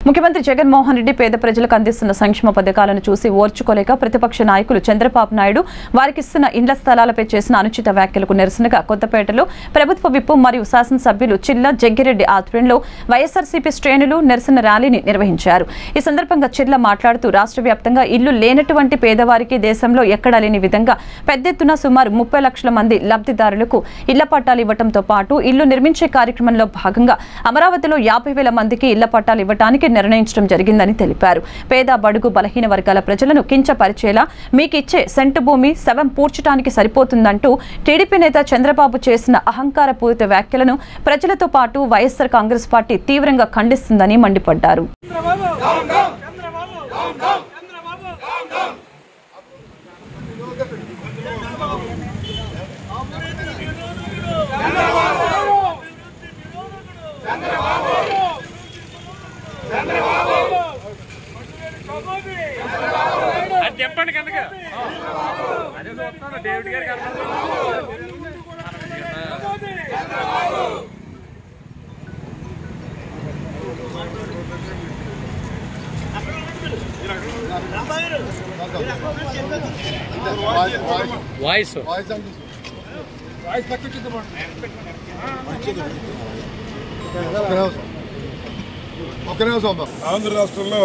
ముఖ్యమంత్రి జగన్మోహన్ రెడ్డి పేద ప్రజలకు అందిస్తున్న సంక్షేమ పథకాలను చూసి ఓర్చుకోలేక ప్రతిపక్ష నాయకులు చంద్రబాబు నాయుడు వారికిస్తున్న ఇండ్ల స్థలాలపై చేసిన అనుచిత వ్యాఖ్యలకు నిరసనగా కొత్తపేటలో ప్రభుత్వ విప్పు మరియు శాసనసభ్యులు చిల్ల జగ్గిరెడ్డి ఆధ్వర్యంలో వైఎస్ఆర్సీపీ శ్రేణులు నిరసన ర్యాలీని నిర్వహించారు ఈ సందర్భంగా చిల్ల మాట్లాడుతూ రాష్ట్ర వ్యాప్తంగా ఇల్లు లేనటువంటి పేదవారికి దేశంలో ఎక్కడా లేని విధంగా పెద్ద ఎత్తున సుమారు ముప్పై లక్షల మంది లబ్ధిదారులకు ఇళ్ల పట్టాలు ఇవ్వడంతో పాటు ఇల్లు నిర్మించే కార్యక్రమంలో భాగంగా అమరావతిలో యాభై వేల మందికి ఇళ్ల పట్టాలు ఇవ్వడానికి నిర్ణయించడం జరిగిందని తెలిపారు పేద బడుగు బలహీన వర్గాల ప్రజలను కించపరిచేలా మీకిచ్చే సెంటు భూమి శవం పూడ్చడానికి సరిపోతుందంటూ టీడీపీ నేత చంద్రబాబు చేసిన అహంకారపూరిత వ్యాఖ్యలను ప్రజలతో పాటు వైఎస్ఆర్ కాంగ్రెస్ పార్టీ తీవ్రంగా ఖండిస్తుందని మండిపడ్డారు చంద్రబాబు చంద్రబాబు చంద్రబాబు అది చెప్పండి కనుక అదే చూస్తున్నాను డేవిడ్ గారికి వాయిస్ ఒక్క నిమిషం అమ్మా. ఆంధ్ర రాష్ట్రంలో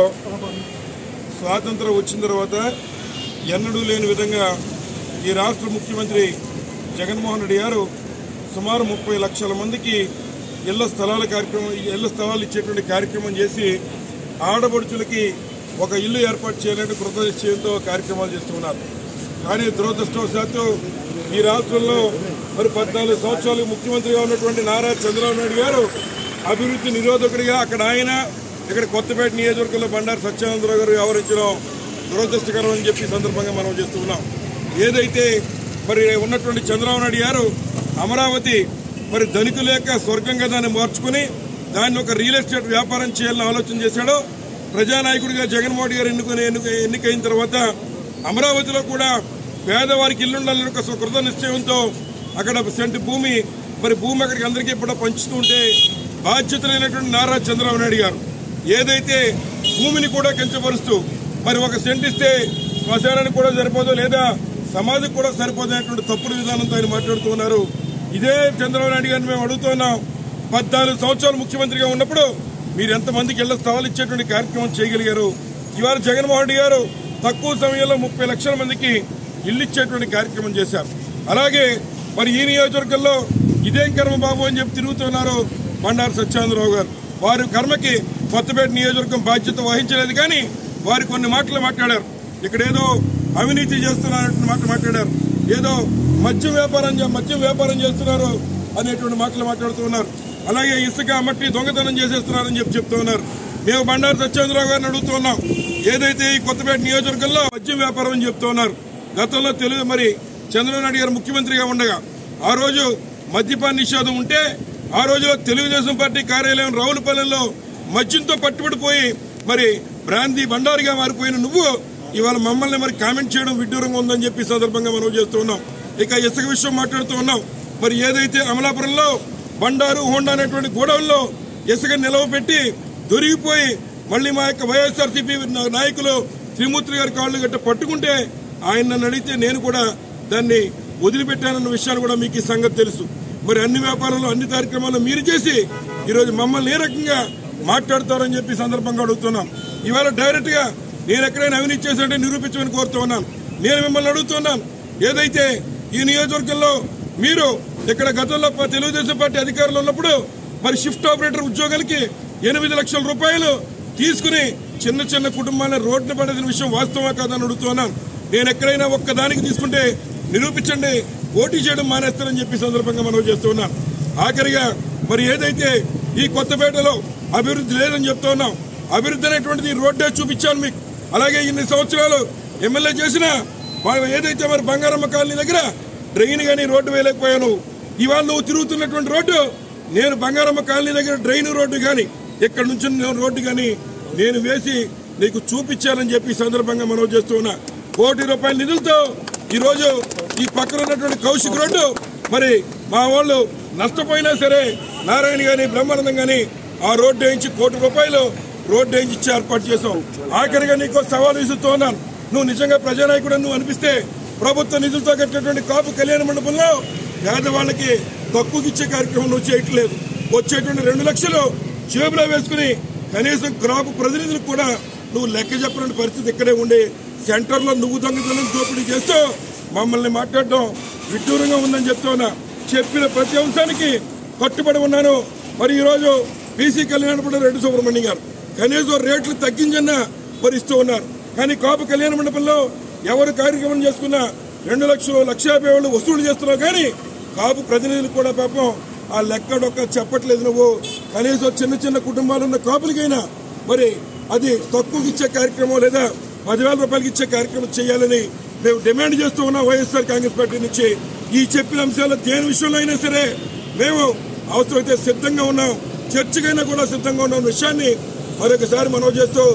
స్వాతంత్రం వచ్చిన తర్వాత ఎన్నడూ లేని విధంగా ఈ రాష్ట్ర ముఖ్యమంత్రి జగన్మోహన్ రెడ్డి గారు సుమారు ముప్పై లక్షల మందికి ఇళ్ల స్థలాల కార్యక్రమం ఇళ్ల స్థలాలు ఇచ్చేటువంటి కార్యక్రమం చేసి ఆడపడుచులకి ఒక ఇల్లు ఏర్పాటు చేయాలంటే కృతనిశ్చయంతో కార్యక్రమాలు చేస్తున్నారు కానీ దురదృష్టవశాత్తు ఈ రాష్ట్రంలో మరి పద్నాలుగు సంవత్సరాలు ముఖ్యమంత్రిగా ఉన్నటువంటి నారా చంద్రబాబు నాయుడు గారు అభివృద్ధి నిరోధకుడిగా అక్కడ ఆయన ఇక్కడ కొత్తపేట నియోజకవర్గంలో బండారు సత్యానందరావు గారు వ్యవహరించడం దురదృష్టకరం అని చెప్పి ఈ సందర్భంగా మనం చేస్తూ ఉన్నాం ఏదైతే మరి ఉన్నటువంటి చంద్రబాబు నాయుడు గారు అమరావతి మరి ధనికు లేక స్వర్గంగా దాన్ని మార్చుకుని దాన్ని ఒక రియల్ ఎస్టేట్ వ్యాపారం చేయాలని ఆలోచన చేశాడో ప్రజానాయకుడిగా జగన్మోహన్ గారు ఎన్నుకుని ఎన్నిక ఎన్నికైన తర్వాత అమరావతిలో కూడా పేదవారికి ఇల్లు ఉండాలని ఒక కృత నిశ్చయంతో అక్కడ సెంటు భూమి మరి భూమి అక్కడికి అందరికీ ఇప్పుడు పంచుతూ ఉంటే బాధ్యత లేనటువంటి నారా చంద్రబాబు నాయుడు గారు ఏదైతే భూమిని కూడా కించపరుస్తూ మరి ఒక సెంట్ ఇస్తే శ్మశానానికి కూడా సరిపోదు లేదా సమాధికి కూడా సరిపోదు అనేటువంటి తప్పుడు విధానంతో ఆయన మాట్లాడుతూ ఉన్నారు ఇదే చంద్రబాబు నాయుడు గారిని మేము అడుగుతున్నాం పద్నాలుగు సంవత్సరాలు ముఖ్యమంత్రిగా ఉన్నప్పుడు మీరు ఎంతమందికి ఇళ్ల స్థలాలు ఇచ్చేటువంటి కార్యక్రమం చేయగలిగారు ఇవాళ జగన్మోహన్ రెడ్డి గారు తక్కువ సమయంలో ముప్పై లక్షల మందికి ఇల్లు ఇచ్చేటువంటి కార్యక్రమం చేశారు అలాగే మరి ఈ నియోజకవర్గంలో ఇదేం కర్మ బాబు అని చెప్పి తిరుగుతున్నారు బండారు సత్యానందరావు గారు వారి కర్మకి కొత్తపేట నియోజకవర్గం బాధ్యత వహించలేదు కానీ వారు కొన్ని మాటలు మాట్లాడారు ఇక్కడ ఏదో అవినీతి చేస్తున్నారన్న మాట మాట్లాడారు ఏదో మద్యం వ్యాపారం చే- మద్యం వ్యాపారం చేస్తున్నారు అనేటువంటి మాటలు మాట్లాడుతూ ఉన్నారు అలాగే ఇసుక మట్టి దొంగతనం చేసేస్తున్నారని చెప్పి చెప్తూ ఉన్నారు మేము బండారు సత్యేంద్రరావు గారిని అడుగుతూ ఉన్నాం ఏదైతే ఈ కొత్తపేట నియోజకవర్గంలో మద్యం వ్యాపారం అని చెప్తూ ఉన్నారు గతంలో తెలుగు మరి చంద్రబాబు నాయుడు గారు ముఖ్యమంత్రిగా ఉండగా ఆ రోజు మద్యపాన నిషేధం ఉంటే ఆ రోజు తెలుగుదేశం పార్టీ కార్యాలయం రావులపల్లెలో మద్యంతో పట్టుబడిపోయి మరి బ్రాంతి బండారుగా మారిపోయిన నువ్వు ఇవాళ మమ్మల్ని మరి కామెంట్ చేయడం విడ్డూరంగా ఉందని చెప్పి ఈ సందర్భంగా మనం చేస్తూ ఉన్నాం ఇక ఇసుక విషయం మాట్లాడుతూ ఉన్నాం మరి ఏదైతే అమలాపురంలో బండారు హోండా అనేటువంటి గోడౌన్లో ఇసుక నిలవ పెట్టి దొరికిపోయి మళ్ళీ మా యొక్క వైఎస్ఆర్సీపీ నాయకులు త్రిమూర్తి గారి కాళ్ళు గట్ట పట్టుకుంటే ఆయన నన్ను అడిగితే నేను కూడా దాన్ని వదిలిపెట్టానన్న విషయాలు కూడా మీకు ఈ సంగతి తెలుసు మరి అన్ని వ్యాపారాలు అన్ని కార్యక్రమాలు మీరు చేసి ఈరోజు మమ్మల్ని ఏ రకంగా మాట్లాడతారని చెప్పి ఈ సందర్భంగా అడుగుతున్నాం ఇవాళ డైరెక్ట్ గా నేను ఎక్కడైనా అవినీతి చేసినట్టే నిరూపించమని కోరుతూ ఉన్నాను నేను మిమ్మల్ని అడుగుతున్నాను ఏదైతే ఈ నియోజకవర్గంలో మీరు ఇక్కడ గతంలో ప- తెలుగుదేశం పార్టీ అధికారులు ఉన్నప్పుడు మరి షిఫ్ట్ ఆపరేటర్ ఉద్యోగాలకి ఎనిమిది లక్షల రూపాయలు తీసుకుని చిన్న చిన్న కుటుంబాలను రోడ్డున పడేసిన విషయం వాస్తవా కాదని అడుగుతున్నాను నేను ఎక్కడైనా ఒక్కదానికి తీసుకుంటే నిరూపించండి పోటీ చేయడం మానేస్తానని చెప్పి ఈ సందర్భంగా మనం చేస్తున్నాం ఆఖరిగా మరి ఏదైతే ఈ కొత్తపేటలో అభివృద్ధి లేదని చెప్తా ఉన్నాం అభివృద్ధి అనేటువంటిది ఈ రోడ్డే చూపించాను మీకు అలాగే ఇన్ని సంవత్సరాలు ఎమ్మెల్యే చేసిన వాళ్ళు ఏదైతే మరి బంగారమ్మ కాలనీ దగ్గర డ్రైన్ కానీ రోడ్డు వేయలేకపోయాను ఇవాళ నువ్వు తిరుగుతున్నటువంటి రోడ్డు నేను బంగారమ్మ కాలనీ దగ్గర డ్రైన్ రోడ్డు కానీ ఇక్కడ నుంచి నేను రోడ్డు కానీ నేను వేసి నీకు చూపించాలని చెప్పి ఈ సందర్భంగా మనం చేస్తూ ఉన్నా కోటి రూపాయల నిధులతో ఈ రోజు ఈ పక్కన ఉన్నటువంటి కౌశిక్ రోడ్డు మరి మా వాళ్ళు నష్టపోయినా సరే నారాయణ గాని బ్రహ్మానందం గాని ఆ రోడ్డు వేయించి కోటి రూపాయలు రోడ్ రేంజ్ ఇచ్చి ఏర్పాటు చేసాం ఆఖరిగా నీకు సవాల్ విసురుతూ ఉన్నాను నువ్వు నిజంగా ప్రజానాయకుడు నువ్వు అనిపిస్తే ప్రభుత్వ నిధులతో కట్టినటువంటి కాపు కళ్యాణ మండపంలో పేదవాళ్ళకి తక్కువకి ఇచ్చే కార్యక్రమం నువ్వు చేయట్లేదు వచ్చేటువంటి రెండు లక్షలు జేబులో వేసుకుని కనీసం క్రాప్ ప్రతినిధులకు కూడా నువ్వు లెక్క చెప్పిన పరిస్థితి ఇక్కడే ఉండి సెంటర్లో నువ్వు దొంగతనం దోపిడీ చేస్తూ మమ్మల్ని మాట్లాడడం విడ్డూరంగా ఉందని చెప్తున్నా చెప్పిన ప్రతి అంశానికి కట్టుబడి ఉన్నాను మరి ఈరోజు బీసీ కళ్యాణపడ రెడ్డి సుబ్రహ్మణ్యం గారు కనీసం రేట్లు తగ్గించన్నా భరిస్తూ ఉన్నారు కానీ కాపు కళ్యాణ మండపంలో ఎవరు కార్యక్రమం చేసుకున్నా రెండు లక్షలు లక్ష యాభై వేలు వసూలు చేస్తున్నావు కానీ కాపు ప్రతినిధులు కూడా పాపం ఆ లెక్క డొక్క చెప్పట్లేదు నువ్వు కనీసం చిన్న చిన్న కుటుంబాలు ఉన్న కాపులకైనా మరి అది తక్కువకి ఇచ్చే కార్యక్రమం లేదా పదివేల రూపాయలకి ఇచ్చే కార్యక్రమం చేయాలని మేము డిమాండ్ చేస్తూ ఉన్నాం వైఎస్ఆర్ కాంగ్రెస్ పార్టీ నుంచి ఈ చెప్పిన అంశాలు దేని విషయంలో అయినా సరే మేము అవసరమైతే సిద్ధంగా ఉన్నాం చర్చకైనా కూడా సిద్ధంగా ఉన్న విషయాన్ని మరొకసారి మనవి చేస్తూ